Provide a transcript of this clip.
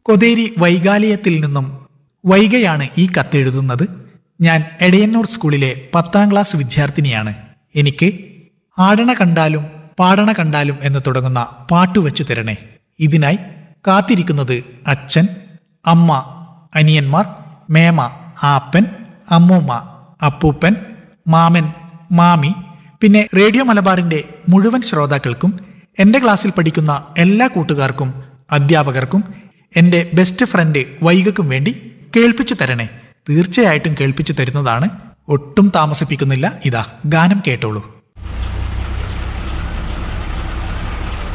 കൊതേരി വൈകാലയത്തിൽ നിന്നും വൈകയാണ് ഈ കത്തെഴുതുന്നത് ഞാൻ എടയന്നൂർ സ്കൂളിലെ പത്താം ക്ലാസ് വിദ്യാർത്ഥിനിയാണ് എനിക്ക് ആടണ കണ്ടാലും പാടണ കണ്ടാലും എന്ന് തുടങ്ങുന്ന പാട്ട് വെച്ചു തരണേ ഇതിനായി കാത്തിരിക്കുന്നത് അച്ഛൻ അമ്മ അനിയന്മാർ മേമ ആപ്പൻ അമ്മൂമ്മ അപ്പൂപ്പൻ മാമൻ മാമി പിന്നെ റേഡിയോ മലബാറിന്റെ മുഴുവൻ ശ്രോതാക്കൾക്കും എൻ്റെ ക്ലാസ്സിൽ പഠിക്കുന്ന എല്ലാ കൂട്ടുകാർക്കും അധ്യാപകർക്കും എൻ്റെ ബെസ്റ്റ് ഫ്രണ്ട് വൈകക്കും വേണ്ടി കേൾപ്പിച്ചു തരണേ തീർച്ചയായിട്ടും കേൾപ്പിച്ചു തരുന്നതാണ് ഒട്ടും താമസിപ്പിക്കുന്നില്ല ഇതാ ഗാനം കേട്ടോളൂ